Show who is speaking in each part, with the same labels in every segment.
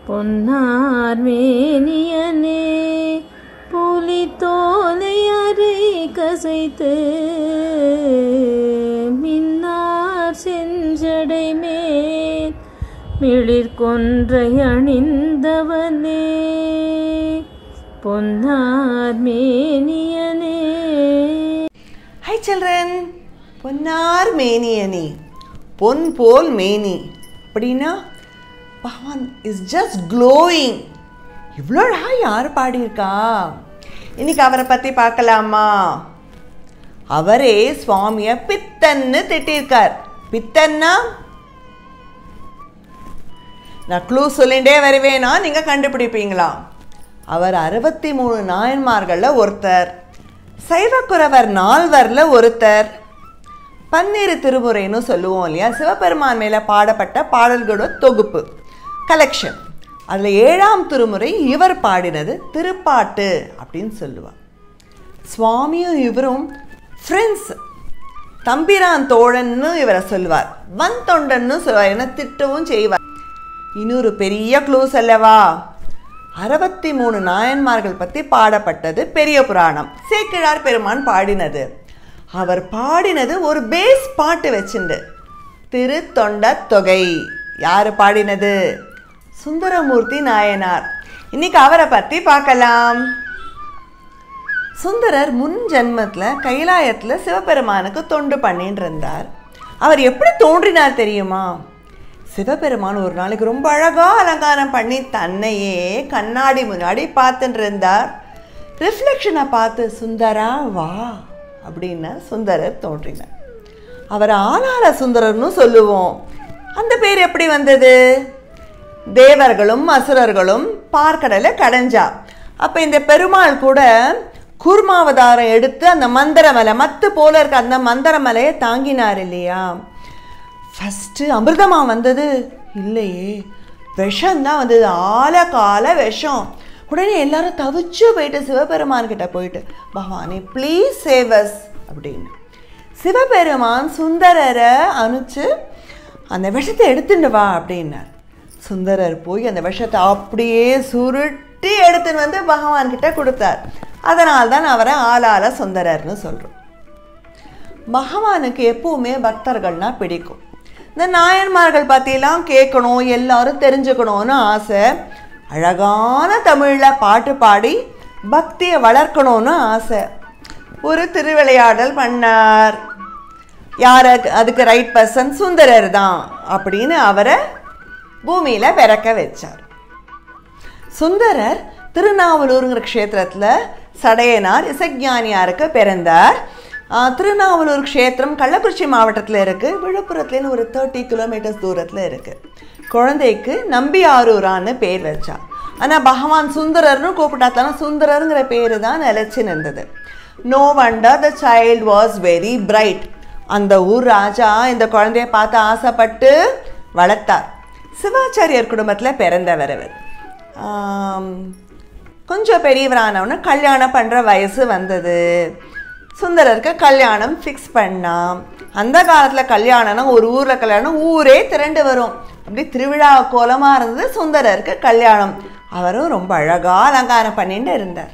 Speaker 1: பொன்னார் மேனியனே புலி தோலை அறை கசைத்து மின்னார் செஞ்சடை மேல் மிளிர் கொன்றை அணிந்தவனே பொன்னார் மேனியனே
Speaker 2: ஹை சில்ட்ரன் பொன்னார் மேனியனி பொன் போல் மேனி அப்படின்னா பகவான் இஸ் ஜஸ்ட் க்ளோயிங் இவ்வளோ அழகா யார் பாடியிருக்கா இன்னைக்கு அவரை பற்றி பார்க்கலாமா அவரே சுவாமியை பித்தன்னு திட்டிருக்கார் பித்தன்னா நான் க்ளூ சொல்லிகிட்டே வருவேனா நீங்கள் கண்டுபிடிப்பீங்களா அவர் அறுபத்தி மூணு நாயன்மார்களில் ஒருத்தர் சைவக்குறவர் நால்வரில் ஒருத்தர் பன்னிரு திருமுறைன்னு சொல்லுவோம் இல்லையா சிவபெருமான் மேலே பாடப்பட்ட பாடல்களோட தொகுப்பு கலெக்ஷன் அதில் ஏழாம் திருமுறை இவர் பாடினது திருப்பாட்டு அப்படின்னு சொல்லுவார் சுவாமியும் இவரும் ஃப்ரெண்ட்ஸ் தம்பிரான் தோழன்னு இவரை சொல்லுவார் வன் தொண்டன்னு சொல்லுவார் என்ன திட்டவும் செய்வார் இன்னொரு பெரிய க்ளூஸ் அல்லவா அறுபத்தி மூணு நாயன்மார்கள் பற்றி பாடப்பட்டது பெரிய புராணம் சேக்கிழார் பெருமான் பாடினது அவர் பாடினது ஒரு பேஸ் பாட்டு வச்சுண்டு திருத்தொண்ட தொகை யார் பாடினது சுந்தரமூர்த்தி நாயனார் இன்னைக்கு அவரை பற்றி பார்க்கலாம் சுந்தரர் முன் ஜென்மத்தில் கைலாயத்தில் சிவபெருமானுக்கு தொண்டு பண்ணிட்டு இருந்தார் அவர் எப்படி தோன்றினார் தெரியுமா சிவபெருமான் ஒரு நாளைக்கு ரொம்ப அழகாக அலங்காரம் பண்ணி தன்னையே கண்ணாடி முன்னாடி பார்த்துட்டு இருந்தார் ரிஃப்ளெக்ஷனை பார்த்து சுந்தரா வா அப்படின்னு சுந்தரர் தோன்றினார் அவர் ஆனார சுந்தரர்னு சொல்லுவோம் அந்த பேர் எப்படி வந்தது தேவர்களும் அசுரர்களும் பார்க்கடலை கடைஞ்சா அப்போ இந்த பெருமாள் கூட கூர்மாவதாரம் எடுத்து அந்த மந்திரமலை மத்து போல இருக்க அந்த மந்திரமலையை தாங்கினார் இல்லையா ஃபஸ்ட்டு அமிர்தமா வந்தது இல்லையே விஷம்தான் வந்தது ஆல கால விஷம் உடனே எல்லாரும் தவிச்சு போயிட்டு சிவபெருமான் கிட்ட போயிட்டு பகவானே ப்ளீஸ் சேவஸ் அப்படின்னு சிவபெருமான் சுந்தரரை அனுப்பிச்சு அந்த விஷத்தை எடுத்துட்டு வா அப்படின்னார் சுந்தரர் போய் அந்த விஷத்தை அப்படியே சுருட்டி எடுத்துன்னு வந்து பகவான் கிட்ட கொடுத்தார் அதனால் தான் அவரை ஆளால சுந்தரர்னு சொல்கிறோம் பகவானுக்கு எப்பவுமே பக்தர்கள்னா பிடிக்கும் இந்த நாயன்மார்கள் பற்றிலாம் கேட்கணும் எல்லாரும் தெரிஞ்சுக்கணும்னு ஆசை அழகான தமிழில் பாட்டு பாடி பக்தியை வளர்க்கணும்னு ஆசை ஒரு திருவிளையாடல் பண்ணார் யார் அதுக்கு ரைட் பர்சன் சுந்தரர் தான் அப்படின்னு அவரை பூமியில் பிறக்க வச்சார் சுந்தரர் திருநாவலூருங்கிற க்ஷேத்திரத்தில் சடையனார் இசைஞானியாருக்கு பிறந்தார் ஆஹ், திருநாவலூர் க்ஷேத்திரம் கள்ளக்குறிச்சி மாவட்டத்தில் இருக்குது விழுப்புரத்துலேருந்து ஒரு தேர்ட்டி கிலோமீட்டர்ஸ் தூரத்தில் இருக்குது குழந்தைக்கு நம்பியாரூரான்னு பேர் வச்சா ஆனால் பகவான் சுந்தரர்னு கூப்பிட்டாத்தான சுந்தரருங்கிற பேர் தான் நிலச்சி நின்றது no wonder the child was very bright அந்த ஊர் ராஜா இந்த குழந்தைய பார்த்து ஆசைப்பட்டு வளர்த்தார் சிவாச்சாரியர் குடும்பத்தில் பிறந்தவர் அவர் ஆம், கொஞ்சம் பெரியவரானவன கல்யாணம் பண்ணுற வயசு வந்தது சுந்தரருக்கு கல்யாணம் ஃபிக்ஸ் பண்ணாம் அந்த காலத்தில் கல்யாணம்னா ஒரு ஊரில் கல்யாணம் ஊரே திரண்டு வரும் அப்படி திருவிழா கோலமாக இருந்தது சுந்தரருக்கு கல்யாணம் அவரும் ரொம்ப அழகாக அலங்காரம் பண்ணிட்டு இருந்தார்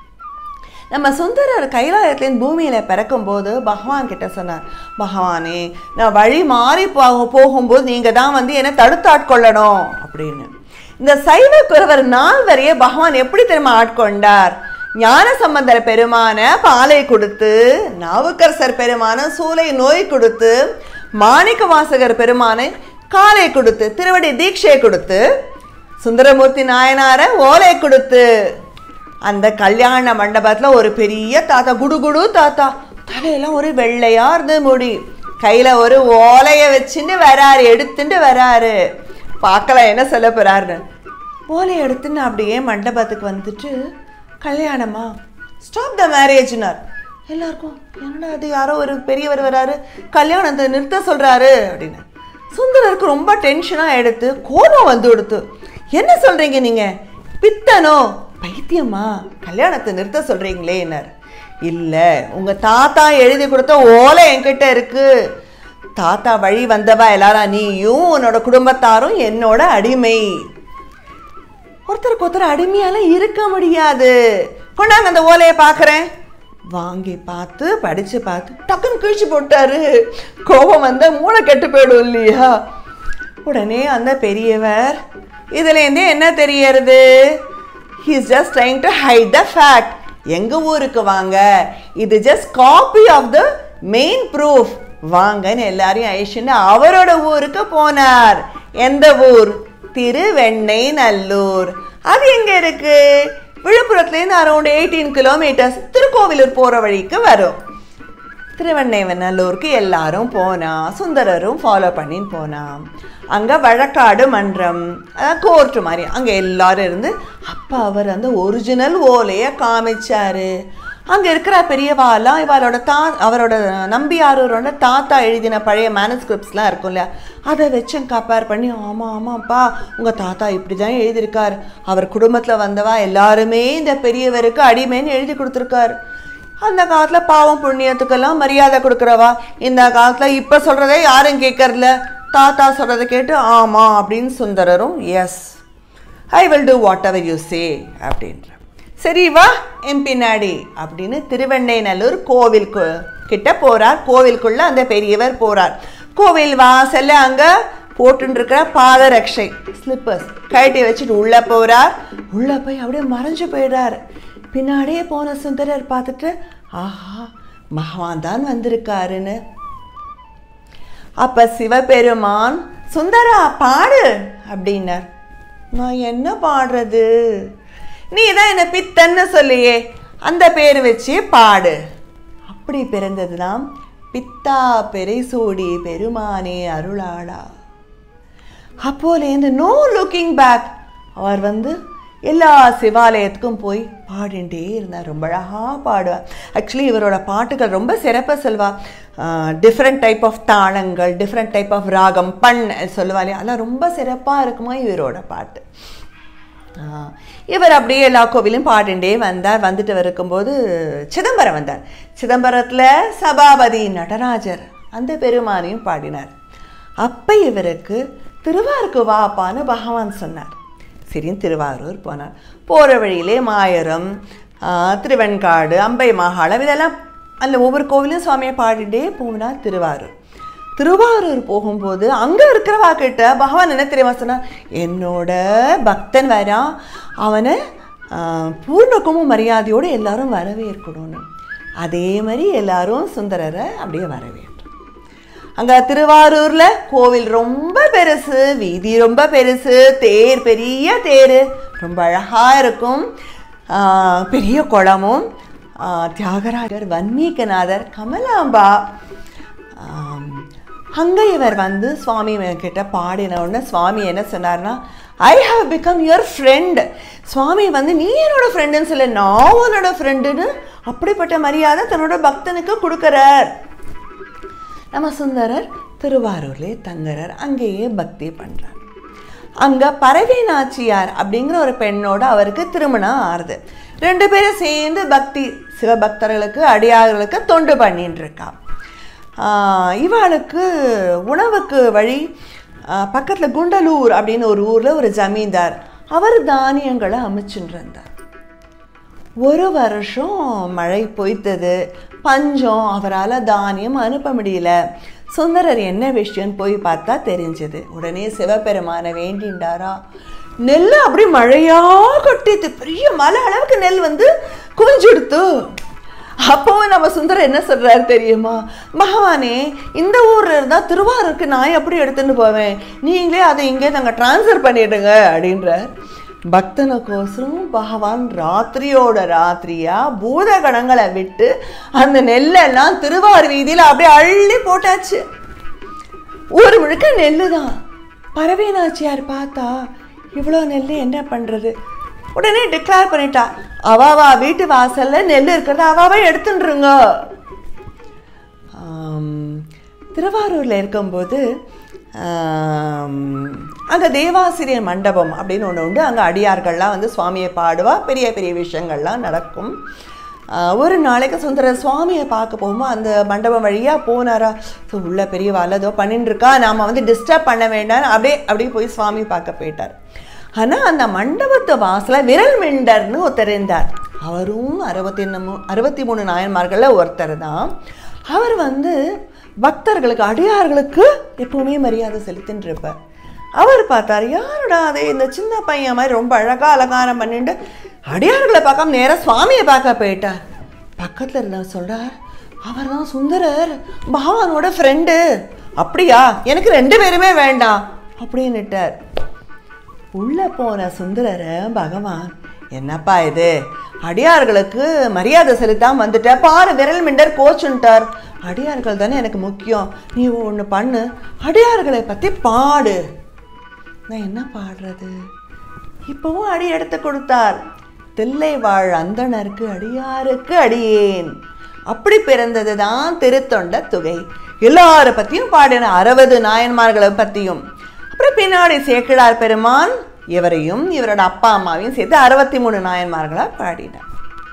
Speaker 2: நம்ம சுந்தரர் கைலாயத்தின் பூமியில் பிறக்கும்போது பகவான் கிட்ட சொன்னார் பகவானே நான் வழி மாறி போக போகும்போது நீங்கள் தான் வந்து என்னை தடுத்தாட்கொள்ளணும் அப்படின்னு இந்த சைவ குறவர் நாள் வரைய பகவான் எப்படி தெரியுமா ஆட்கொண்டார் ஞான சம்பந்தர் பெருமான பாலை கொடுத்து நாவுக்கரசர் பெருமான சூளை நோய் கொடுத்து மாணிக்க வாசகர் பெருமானை காலை கொடுத்து திருவடி தீட்சையை கொடுத்து சுந்தரமூர்த்தி நாயனார ஓலை கொடுத்து அந்த கல்யாண மண்டபத்தில் ஒரு பெரிய தாத்தா குடு குடு தாத்தா தலையெல்லாம் ஒரு வெள்ளையா இருந்து முடி கையில் ஒரு ஓலையை வச்சுட்டு வராரு எடுத்துட்டு வராரு பார்க்கலாம் என்ன சொல்ல போறாருன்னு ஓலையை எடுத்துன்னு அப்படியே மண்டபத்துக்கு வந்துட்டு கல்யாணமா ஸ்டாப் த மேரேஜ்னார் எல்லாருக்கும் என்னடா அது யாரோ ஒரு பெரியவர் வராரு கல்யாணத்தை நிறுத்த சொல்றாரு அப்படின்னு சுந்தரருக்கு ரொம்ப டென்ஷனாக எடுத்து கோபம் வந்து கொடுத்து என்ன சொல்றீங்க நீங்க பித்தனோ பைத்தியமா கல்யாணத்தை நிறுத்த சொல்றீங்களேன்னார் இல்லை உங்க தாத்தா எழுதி கொடுத்த ஓலை என்கிட்ட இருக்கு தாத்தா வழி வந்தவா எல்லாரும் நீயும் உன்னோட குடும்பத்தாரும் என்னோட அடிமை ஒருத்தருக்கு ஒருத்தர் அடிமையால இருக்க முடியாது கொண்டாங்க அந்த ஓலையை பார்க்குறேன் வாங்கி பார்த்து படிச்சு பார்த்து டக்குன்னு கிழிச்சு போட்டாரு கோபம் வந்தா மூளை கெட்டு போயிடும் இல்லையா உடனே அந்த பெரியவர் இதுலேருந்தே என்ன தெரியறது he's just trying to hide the fact எங்க ஊருக்கு வாங்க இது just copy of the main proof வாங்கன்னு எல்லாரையும் அழிச்சுன்னு அவரோட ஊருக்கு போனார் எந்த ஊர் திருவெண்ணை நல்லூர் அது எங்க இருக்கு விழுப்புரத்துலேருந்து அரௌண்ட் எயிட்டீன் கிலோமீட்டர்ஸ் திருக்கோவிலூர் போற வழிக்கு வரும் திருவெண்ணைவநல்லூருக்கு எல்லாரும் போனா சுந்தரரும் ஃபாலோ பண்ணின்னு போனா அங்க வழக்காடு மன்றம் அதாவது கோர்ட்டு மாதிரி அங்க எல்லாரும் இருந்து அப்ப அவர் அந்த ஒரிஜினல் ஓலையை காமிச்சாரு அங்க இருக்கிற பெரியவாலாம் இவரோட தா அவரோட நம்பியாரூரோட தாத்தா எழுதின பழைய மேனஸ்கிரிப்ட்ஸ்லாம் இருக்கும் இல்லையா அதை வச்சு கம்பேர் பண்ணி ஆமாம் ஆமாப்பா உங்கள் தாத்தா இப்படி தான் எழுதியிருக்கார் அவர் குடும்பத்தில் வந்தவா எல்லாருமே இந்த பெரியவருக்கு அடிமைன்னு எழுதி கொடுத்துருக்கார் அந்த காலத்தில் பாவம் புண்ணியத்துக்கெல்லாம் மரியாதை கொடுக்குறவா இந்த காலத்தில் இப்போ சொல்கிறதே யாரும் கேட்கறதில்ல தாத்தா சொல்கிறத கேட்டு ஆமாம் அப்படின்னு சுந்தரரும் yes I will do whatever you say அப்படின்ற சரி வா என் பின்னாடி அப்படின்னு திருவெண்ணைநல்லூர் கோவில் கு- கிட்ட போறார் கோவிலுக்குள்ள அந்த பெரியவர் போறார் கோவில் வாசல்ல அங்க போட்டுன்னு இருக்கிற பாதரட்சை ஸ்லிப்பர்ஸ் கழட்டி வச்சுட்டு உள்ள போறார் உள்ள போய் அப்படியே மறைஞ்சு போயிடுறார் பின்னாடியே போன சுந்தரர் பார்த்துட்டு ஆஹா மகவான் தான் வந்திருக்காருன்னு அப்ப சிவபெருமான் சுந்தரா பாடு அப்படின்னார் நான் என்ன பாடுறது நீ தான் என்ன பித்தன்னு சொல்லியே அந்த பேர் வச்சு பாடு அப்படி பிறந்ததுதான் பித்தா பெரைசூடி பெருமானே அருளாளா அப்போலேருந்து நோ லுக்கிங் பேக் அவர் வந்து எல்லா சிவாலயத்துக்கும் போய் பாடிண்டே இருந்தார் ரொம்ப அழகாக பாடுவார் ஆக்சுவலி இவரோட பாட்டுகள் ரொம்ப சிறப்பாக சொல்வா டிஃப்ரெண்ட் டைப் ஆஃப் தாளங்கள் டிஃப்ரெண்ட் டைப் ஆஃப் ராகம் பண் சொல்லுவா இல்லையா அதெல்லாம் ரொம்ப சிறப்பாக இருக்குமா இவரோட பாட்டு ஆ, இவர் அப்படியே எல்லா கோவிலும் பாடிண்டே வந்தார் வந்துட்டு இருக்கும்போது சிதம்பரம் வந்தார் சிதம்பரத்தில் சபாபதி நடராஜர் அந்த பெருமானையும் பாடினார் அப்போ இவருக்கு திருவாருக்கு வாப்பான்னு பகவான் சொன்னார் சரின்னு திருவாரூர் போனார் போகிற வழியிலே மாயரம் ஆ, திருவெண்காடு அம்பை மாகாளம் இதெல்லாம் அதில் ஒவ்வொரு கோவிலும் சுவாமியை பாடிட்டே போனார் திருவாரூர் திருவாரூர் போகும்போது அங்க இருக்கிறவா கிட்ட பகவான் என்ன தெரியுமா சொன்னார் என்னோட பக்தன் வரான் அவனை ஆஹ், பூர்ணகும மரியாதையோடு எல்லாரும் வரவேற்கணும்னு அதே மாதிரி எல்லாரும் சுந்தரரை அப்படியே வரவேற்றோம் அங்க திருவாரூர்ல கோவில் ரொம்ப பெருசு வீதி ரொம்ப பெருசு தேர் பெரிய தேர் ரொம்ப அழகா இருக்கும் ஆஹ், பெரிய குளமும் ஆஹ், தியாகராஜர் வன்மீகநாதர் கமலாம்பா ஆம், அங்க இவர் வந்து சுவாமி கிட்ட பாடின உடனே சுவாமி என்ன சொன்னார்னா I have become your friend சுவாமி வந்து நீ என்னோட ஃப்ரெண்டுன்னு சொல்ல நான் உன்னோட ஃப்ரெண்டுன்னு அப்படிப்பட்ட மரியாதை தன்னோட பக்தனுக்கு கொடுக்குறார் நம்ம சுந்தரர் திருவாரூர்லேயே தங்குறார் அங்கேயே பக்தி பண்றார் அங்க பறவை நாச்சியார் அப்படிங்கிற ஒரு பெண்ணோட அவருக்கு திருமணம் ஆறுது ரெண்டு பேரும் சேர்ந்து பக்தி சிவபக்தர்களுக்கு அடியார்களுக்கு தொண்டு பண்ணிட்டு இருக்கா ஆஹ் இவாளுக்கு உணவுக்கு வழி ஆஹ் பக்கத்துல குண்டலூர் அப்படின்னு ஒரு ஊர்ல ஒரு ஜமீன்தார் அவர் தானியங்களை அமைச்சுட்டு இருந்தார் ஒரு வருஷம் மழை பொய்த்தது பஞ்சம் அவரால் தானியம் அனுப்ப முடியல சுந்தரர் என்ன விஷயம்னு போய் பார்த்தா தெரிஞ்சது உடனே சிவபெருமானை வேண்டிண்டாரா நெல் அப்படி மழையா கொட்டிது பெரிய மலை அளவுக்கு நெல் வந்து குவிஞ்சுடுத்து அப்போவும் நம்ம சுந்தரர் என்ன சொல்றாரு தெரியுமா பகவானே இந்த ஊர்ல இருந்தா திருவாரூருக்கு நான் எப்படி எடுத்துன்னு போவேன் நீங்களே அதை இங்கே நாங்கள் ட்ரான்ஸ்ஃபர் பண்ணிடுங்க அப்படின்றார் பக்தனுக்கோசரம் பகவான் ராத்திரியோட ராத்திரியா பூதகணங்களை விட்டு அந்த நெல்லெல்லாம் திருவாரூர் வீதியில் அப்படியே அள்ளி போட்டாச்சு ஒரு முழுக்க நெல்லு தான் பறவை நாச்சியார் பார்த்தா இவ்வளோ நெல் என்ன பண்ணுறது உடனே டிக்ளேர் பண்ணிட்டா அவாவா வீட்டு வாசல்ல நெல் இருக்கிறத அவாவா எடுத்துட்டுருங்க ஆம், திருவாரூரில் இருக்கும்போது அங்கே தேவாசிரியர் மண்டபம் அப்படின்னு ஒன்று உண்டு அங்கே அடியார்கள்லாம் வந்து சுவாமியை பாடுவா பெரிய பெரிய விஷயங்கள்லாம் நடக்கும் ஆஹ், ஒரு நாளைக்கு சுந்தர சுவாமியை பார்க்க போகும்போது அந்த மண்டபம் வழியாக போனாரா ஸோ உள்ள பெரிய ஏதோ பண்ணிட்டு இருக்கா நாம் வந்து டிஸ்டர்ப் பண்ண வேண்டாம் அப்படியே அப்படியே போய் சுவாமி பார்க்க போயிட்டார் ஆனால் அந்த மண்டபத்து வாசல விரல் மிண்டர்னு ஒருத்தர் இருந்தார் அவரும் அறுபத்தி மூ அறுபத்தி மூணு நாயன்மார்களில் ஒருத்தர் தான் அவர் வந்து பக்தர்களுக்கு அடியார்களுக்கு எப்பவுமே மரியாதை செலுத்தின்னு இருப்பார் அவர் பார்த்தார் யாருடா அது இந்த சின்ன பையன் மாதிரி ரொம்ப அழகா அலங்காரம் பண்ணிட்டு அடியார்களை பார்க்காம நேராக சுவாமியை பார்க்க போயிட்டார் பக்கத்தில் இருந்தவர் சொல்றார் அவர் தான் சுந்தரர் பகவானோட ஃப்ரெண்டு அப்படியா எனக்கு ரெண்டு பேருமே வேண்டாம் அப்படின்னுட்டார் உள்ள போன சுந்தரரை பகவான் என்னப்பா இது அடியார்களுக்கு மரியாதை செலுத்தாம வந்துட்ட பாரு விரல் மிண்டர் கோச்சுன்ட்டார் அடியார்கள் தானே எனக்கு முக்கியம் நீ ஒன்று பண்ணு அடியார்களை பற்றி பாடு நான் என்ன பாடுறது இப்பவும் அடி எடுத்து கொடுத்தார் தில்லை வாழ் அந்தணருக்கு அடியாருக்கு அடியேன் அப்படி பிறந்தது தான் திருத்தொண்ட துகை எல்லார பற்றியும் பாடின அறுபது நாயன்மார்களை பற்றியும் அப்புறம் பின்னாடி சேக்கிழார் பெருமான் இவரையும் இவரோட அப்பா அம்மாவையும் சேர்த்து அறுபத்தி மூணு நாயன்மார்களாக பாடினார்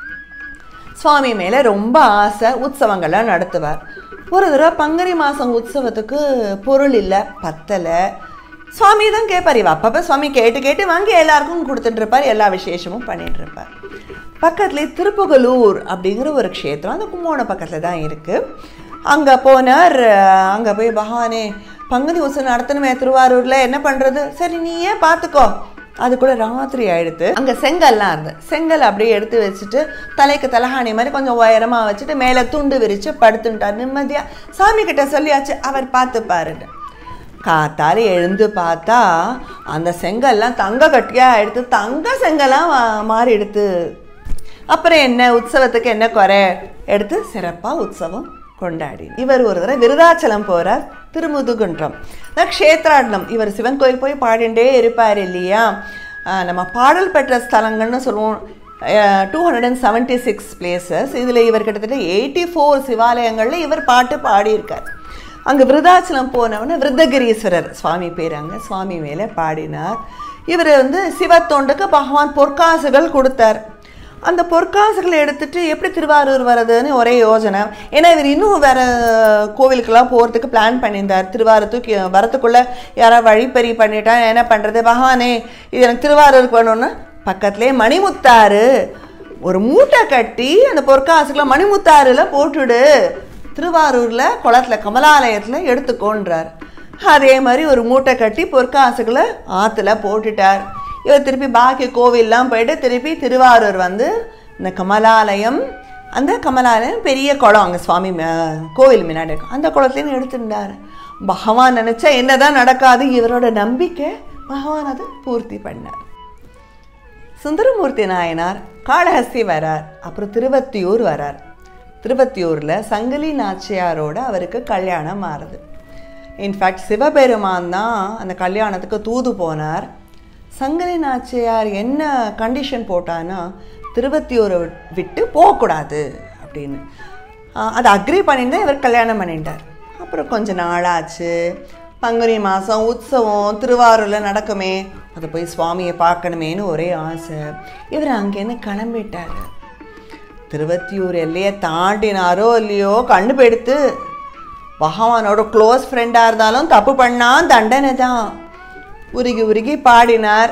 Speaker 2: சுவாமி மேலே ரொம்ப ஆசை உற்சவங்கள்லாம் நடத்துவார் ஒரு தடவை பங்குனி மாதம் உற்சவத்துக்கு பொருள் இல்லை பத்தலை சுவாமி தான் கேட்பார் இவ அப்பப்போ சுவாமி கேட்டு கேட்டு வாங்கி எல்லாருக்கும் கொடுத்துட்டு இருப்பார் எல்லா விசேஷமும் பண்ணிட்டு இருப்பார் பக்கத்துலேயே திருப்புகலூர் அப்படிங்கிற ஒரு க்ஷேத்திரம் அந்த கும்போணம் பக்கத்தில் தான் இருக்குது அங்கே போனார் அங்கே போய் பகவானே பங்குனி உற்சவம் நடத்தணுமே திருவாரூரில் என்ன பண்ணுறது சரி நீயே பார்த்துக்கோ அதுக்குள்ள ராத்திரி ஆயிடுத்து அங்கே செங்கல்லாம் இருந்தது செங்கல் அப்படியே எடுத்து வச்சுட்டு தலைக்கு தலகாணி மாதிரி கொஞ்சம் உயரமாக வச்சுட்டு மேலே துண்டு விரித்து படுத்துட்டார் நிம்மதியாக சாமி கிட்ட சொல்லியாச்சு அவர் பார்த்துப்பாருன்னு காத்தால எழுந்து பார்த்தா அந்த செங்கல்லாம் தங்க கட்டியாக எடுத்து தங்க செங்கல்லாம் மா- மாறி எடுத்து அப்புறம் என்ன உற்சவத்துக்கு என்ன குறை எடுத்து சிறப்பாக உற்சவம் கொண்டாடி இவர் ஒரு தடவை விருதாச்சலம் போறார் திருமுதுகுன்றம் அதான் க்ஷேத்ராடனம் இவர் சிவன் கோயில் போய் பாடிண்டே இருப்பார் இல்லையா ஆஹ் நம்ம பாடல் பெற்ற ஸ்தலங்கள்னு சொல்லுவோம் two hundred and seventy six places இதில் இவர் கிட்டத்தட்ட எயிட்டி ஃபோர் சிவாலயங்களில் இவர் பாட்டு பாடியிருக்கார் அங்கே விருதாச்சலம் போனவொடனே விருத்தகிரீஸ்வரர் சுவாமி பேர் அங்கே சுவாமி மேலே பாடினார் இவர் வந்து சிவத்தொண்டுக்கு பகவான் பொற்காசுகள் கொடுத்தார் அந்த பொற்காசுகளை எடுத்துட்டு எப்படி திருவாரூர் வர்றதுன்னு ஒரே யோசனை ஏன்னா இவர் இன்னும் வேற கோவிலுக்கெல்லாம் போகிறதுக்கு பிளான் பண்ணியிருந்தார் திருவாரூர் தூக்கி வரத்துக்குள்ளே யாராவது வழிப்பறி பண்ணிட்டா என்ன பண்ணுறது பகவானே இது எனக்கு திருவாரூருக்கு வேணும்னா பக்கத்துலேயே மணிமுத்தாறு ஒரு மூட்டை கட்டி அந்த பொற்காசுகளை மணிமுத்தாறுல போட்டுடு திருவாரூரில் குளத்துல கமலாலயத்தில் எடுத்துக்கோன்றார் அதே மாதிரி ஒரு மூட்டை கட்டி பொற்காசுகளை ஆற்றுல போட்டுட்டார் இவர் திருப்பி பாக்கி கோவில்லாம் போயிட்டு திருப்பி திருவாரூர் வந்து இந்த கமலாலயம் அந்த கமலாலயம் பெரிய குளம் அங்கே சுவாமி மே- கோவில் முன்னாடி இருக்கும் அந்த குளத்துலேயும் எடுத்துட்டார் பகவான் நினச்சா என்னதான் நடக்காது இவரோட நம்பிக்கை பகவான் அதை பூர்த்தி பண்ணார் சுந்தரமூர்த்தி நாயனார் காளஹஸ்தி வரார் அப்புறம் திருவத்தியூர் வரார் திருவத்தியூரில் சங்கிலி நாச்சியாரோட அவருக்கு கல்யாணம் ஆறுது இன்ஃபேக்ட் சிவபெருமான் தான் அந்த கல்யாணத்துக்கு தூது போனார் சங்கிலி நாச்சியார் என்ன கண்டிஷன் போட்டான்னா திருவத்தியூரை விட்டு போகக்கூடாது அப்படின்னு ஆஹ் அதை அக்ரி பண்ணிட்டு தான் இவர் கல்யாணம் பண்ணிட்டார் அப்புறம் கொஞ்ச நாளாச்சு பங்குனி மாதம் உற்சவம் திருவாரூரில் நடக்குமே அதை போய் சுவாமியை பார்க்கணுமேன்னு ஒரே ஆசை இவர் அங்கேருந்து கிளம்பிட்டார் திருவத்தியூர் எல்லையை தாண்டினாரோ இல்லையோ கண்டு போயிடுத்து பகவானோட க்ளோஸ் ஃப்ரெண்டாக இருந்தாலும் தப்பு பண்ணா தண்டனை தான் உருகி உருகி பாடினார்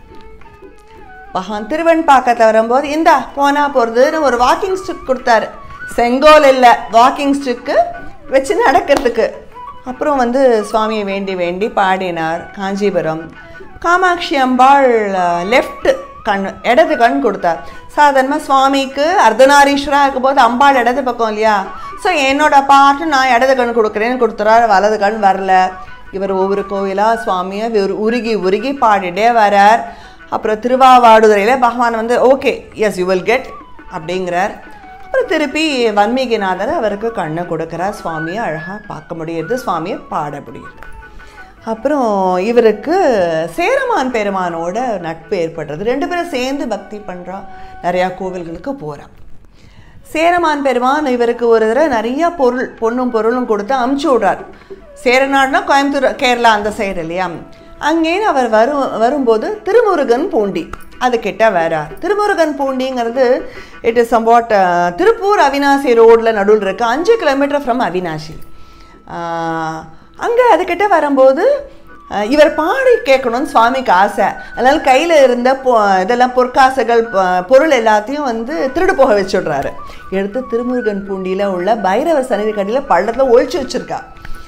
Speaker 2: பகவான் திருவெண்பாக்கத்தில் வரும்போது இந்தா போனா போகிறதுன்னு ஒரு வாக்கிங் ஸ்டிக் கொடுத்தாரு செங்கோல் இல்லை வாக்கிங் ஸ்டிக்கு வச்சு நடக்கிறதுக்கு அப்புறம் வந்து சுவாமியை வேண்டி வேண்டி பாடினார் காஞ்சிபுரம் காமாட்சி அம்பாள் லெஃப்ட் கண் இடது கண் கொடுத்தார் சாதாரணமாக சுவாமிக்கு அர்த்தநாரீஸ்வரா இருக்கும்போது அம்பாள் இடது பக்கம் இல்லையா ஸோ என்னோட பாட்டு நான் இடது கண் கொடுக்குறேன்னு கொடுத்துறாரு வலது கண் வரல இவர் ஒவ்வொரு கோவிலாக சுவாமியை வெறு- உருகி உருகி பாடிட்டே வரார் அப்புறம் திருவாவாடுதுறையில் பகவான் வந்து okay yes you will get அப்படிங்கிறார் அப்புறம் திருப்பி வன்மீகிநாதர் அவருக்கு கண்ணை கொடுக்குறார் சுவாமியை அழகாக பார்க்க முடியுது சுவாமியை பாட முடியுது அப்புறம் இவருக்கு சேரமான் பெருமானோட நட்பு ஏற்படுறது ரெண்டு பேரும் சேர்ந்து பக்தி பண்ணுறா நிறையா கோவில்களுக்கு போகிறா சேரமான் பெருமான் இவருக்கு ஒரு தடவை நிறைய பொருள் பொண்ணும் பொருளும் கொடுத்து அமுச்சு விடுறார் சேரநாடுனா கோயம்புத்தூர் கேரளா அந்த சைடு இல்லையா அங்கேன்னு அவர் வரும் வரும்போது திருமுருகன் பூண்டி அது கிட்ட வரார் திருமுருகன் பூண்டிங்கிறது it is somewhat Tiruppur Avinashi ரோடில் நடுவில் இருக்கு அஞ்சு கிலோமீட்டர் ஃப்ரம் அவினாசி அங்கே அதுக்கிட்ட வரும்போது அஹ், இவர் பாடி கேட்கணும்னு சுவாமிக்கு ஆசை அதனால கையில் இருந்த பொ இதெல்லாம் பொற்காசுகள் ப- பொருள் எல்லாத்தையும் வந்து திருடு போக வச்சுடுறாரு எடுத்து திருமுருகன் பூண்டியில் உள்ள பைரவர் சன்னிதி கடியில் பள்ளத்தில் ஒழிச்சு வச்சிருக்கா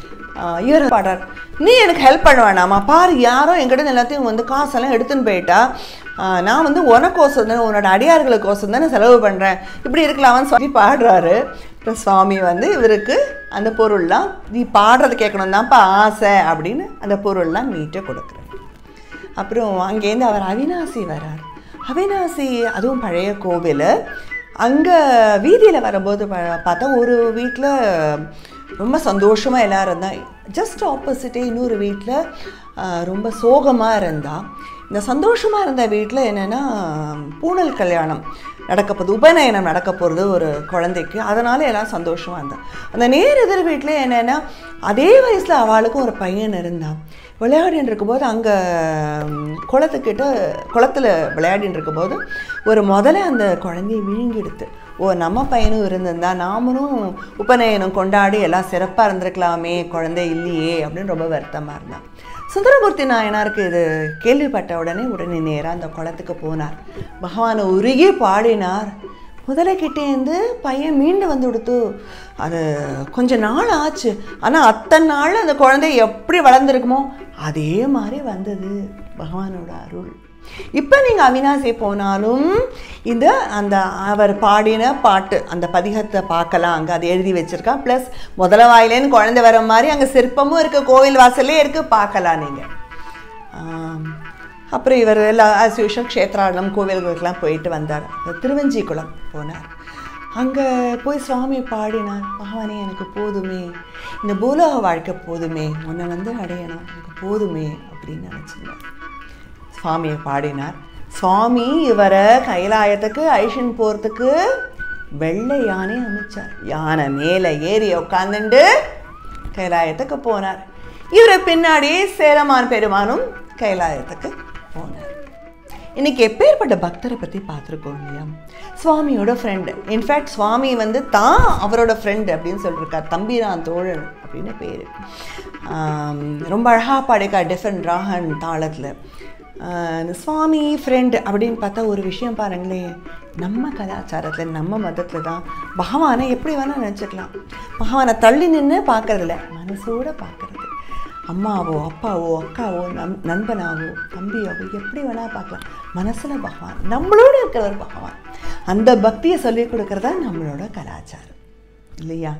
Speaker 2: ஆஹ் இவர் பாடுறார் நீ எனக்கு ஹெல்ப் பண்ண வேணாமா பாரு யாரோ என்கிட்ட எல்லாத்தையும் வந்து காசெல்லாம் எடுத்துன்னு போயிட்டா ஆஹ் நான் வந்து உனக்கோசம் தானே உன்னோட அடியார்களுக்கோசம் தானே செலவு பண்ணுறேன் இப்படி இருக்கலாமான்னு சொல்லி பாடுறாரு இப்போ சுவாமி வந்து இவருக்கு அந்த பொருள்லாம் நீ பாடுறது கேட்கணும் தான்ப்பா ஆசை அப்படின்னு அந்த பொருள்லாம் நீட்டாக கொடுக்குறாரு அப்புறம் அங்கேருந்து அவர் அவினாசி வரார் அவினாசி அதுவும் பழைய கோவில் அங்கே வீதியில் வரும்போது ப- பார்த்தா ஒரு வீட்டில் ரொம்ப சந்தோஷமாக எல்லாரும் இருந்தா ஜஸ்ட் ஆப்போசிட்டே இன்னொரு வீட்டில் ரொம்ப சோகமாக இருந்தா இந்த சந்தோஷமாக இருந்த வீட்டில் என்னென்னா பூணல் கல்யாணம் நடக்க போகுது உபநயனம் நடக்க போகிறது ஒரு குழந்தைக்கு அதனால எல்லாம் சந்தோஷமாக இருந்தா அந்த நேர் எதிர் வீட்டில் என்னென்னா அதே வயசில் அவளுக்கும் ஒரு பையன் இருந்தான் விளையாடின்னு இருக்கும்போது அங்கே குளத்துக்கிட்ட குளத்தில் விளையாடின்னு இருக்கும்போது ஒரு முதல்ல அந்த குழந்தைய விழுங்கிடுத்து ஓ நம்ம பையனும் இருந்திருந்தா நாமளும் உபநயனம் கொண்டாடி எல்லாம் சிறப்பாக இருந்திருக்கலாமே குழந்தை இல்லையே அப்படின்னு ரொம்ப வருத்தமாக இருந்தான் சுந்தரமூர்த்தி நாயனாருக்கு இது கேள்விப்பட்ட உடனே உடனே நேராக அந்த குளத்துக்கு போனார் பகவானை உருகி பாடினார் முதலைக்கிட்டேருந்து பையன் மீண்டு வந்து கொடுத்து அது கொஞ்ச நாள் ஆச்சு ஆனால் அத்தனை நாள் அந்த குழந்தை எப்படி வளர்ந்துருக்குமோ அதே மாதிரி வந்தது பகவானோட அருள் இப்போ நீங்கள் அவினாசி போனாலும் இந்த அந்த அவர் பாடின பாட்டு அந்த பதிகத்தை பார்க்கலாம் அங்கே அது எழுதி வச்சிருக்கா ப்ளஸ் முதல வாயிலேன்னு குழந்தை வர மாதிரி அங்கே சிற்பமும் இருக்குது கோவில் வாசல்லே இருக்குது பார்க்கலாம் நீங்கள் ஆம். அப்புறம் இவர் எல்லாம் ஆஸ் யூஷுவல் க்ஷேத்ராடம் கோவில்களுக்கெல்லாம் போயிட்டு வந்தார் அப்புறம் திருவஞ்சிக்குளம் போனார் அங்கே போய் சுவாமி பாடினார் பகவானே எனக்கு போதுமே இந்த பூலோக வாழ்க்கை போதுமே உன்னை வந்து அடையணும் எனக்கு போதுமே அப்படின்னு நினச்சிருந்தார் சுவாமியை பாடினார் சுவாமி இவரை கைலாயத்துக்கு ஐஷன் போகிறதுக்கு வெள்ளை யானை அமைச்சார் யானை மேலே ஏறி உட்காந்துண்டு கைலாயத்துக்கு போனார் இவரை பின்னாடியே சேரமான் பெருமானும் கைலாயத்துக்கு போனார் இன்னைக்கு எப்பேற்பட்ட பக்தரை பற்றி பார்த்துருக்கோம் இல்லையா சுவாமியோட ஃப்ரெண்டு இன்ஃபேக்ட் சுவாமி வந்து தான் அவரோட ஃப்ரெண்டு அப்படின்னு சொல்லியிருக்கார் தம்பிரான் தோழன் அப்படின்னு பேர் ரொம்ப அழகாக பாடிக்கா டிஃப்ரெண்ட் ராகன் தாளத்தில் இந்த சுவாமி ஃப்ரெண்டு அப்படின்னு பார்த்தா ஒரு விஷயம் பாருங்களேன் நம்ம கலாச்சாரத்தில் நம்ம மதத்தில் தான் பகவானை எப்படி வேணால் நினச்சிக்கலாம் பகவானை தள்ளி நின்று பார்க்கறதில்ல மனசோட பார்க்கறது அம்மாவோ அப்பாவோ அக்காவோ நம் நண்பனாவோ தம்பியாவோ எப்படி வேணால் பார்க்கலாம் மனசில் பகவான் நம்மளோட இருக்கிறவர் பகவான் அந்த பக்தியை சொல்லிக் கொடுக்கறதா நம்மளோட கலாச்சாரம் இல்லையா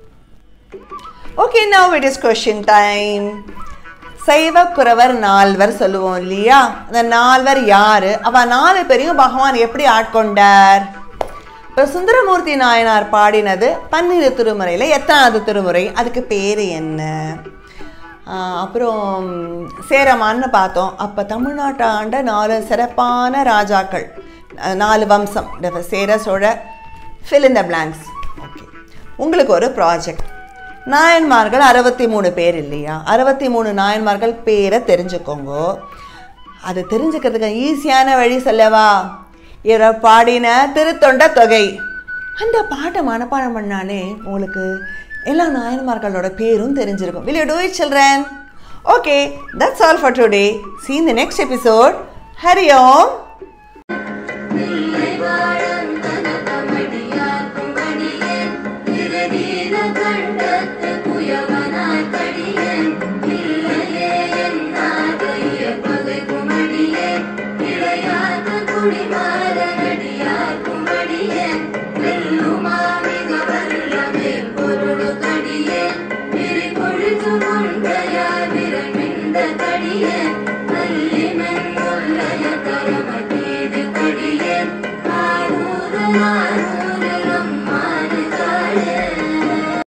Speaker 2: okay now it is question time சைவ குறவர் நால்வர் சொல்லுவோம் இல்லையா அந்த நால்வர் யாரு அவ நாலு பேரையும் பகவான் எப்படி ஆட்கொண்டார் இப்போ சுந்தரமூர்த்தி நாயனார் பாடினது பன்னிரு திருமுறையில் எத்தனாவது திருமுறை அதுக்கு பேர் என்ன ஆஹ் அப்புறம் சேரமான்னு பார்த்தோம் அப்போ தமிழ்நாட்டை ஆண்ட நாலு சிறப்பான ராஜாக்கள் அஹ் நாலு வம்சம் இந்த Chera Chola fill in the blanks okay உங்களுக்கு ஒரு ப்ராஜெக்ட் நாயன்மார்கள் அறுபத்தி மூணு பேர் இல்லையா அறுபத்தி மூணு நாயன்மார்கள் பேரை தெரிஞ்சுக்கோங்க அது தெரிஞ்சுக்கிறதுக்கு ஈஸியான வழி சொல்லவா இவர பாடின திருத்தொண்ட தொகை அந்த பாட்டை மனப்பாடம் பண்ணாலே உங்களுக்கு எல்லா நாயன்மார்களோட பேரும் தெரிஞ்சிருக்கும் will you do it children okay that's all for today see you in the next episode hari om
Speaker 3: இல்லை வாழம் கனகமடியார்க்கும் அடியேன் திருநீல கண்டத்து குயவனாய் கடியேன் இல்லையே என்னாதைய பகைக்கும் அடியேன் இளையாத குடிமாறனடியார்க்கும் அடியேன் வெல்லுமா மிக வல்லமே பொருளு கடியேன் விரிபொழிசு கொண்டையார் விரமிந்த கடியேன்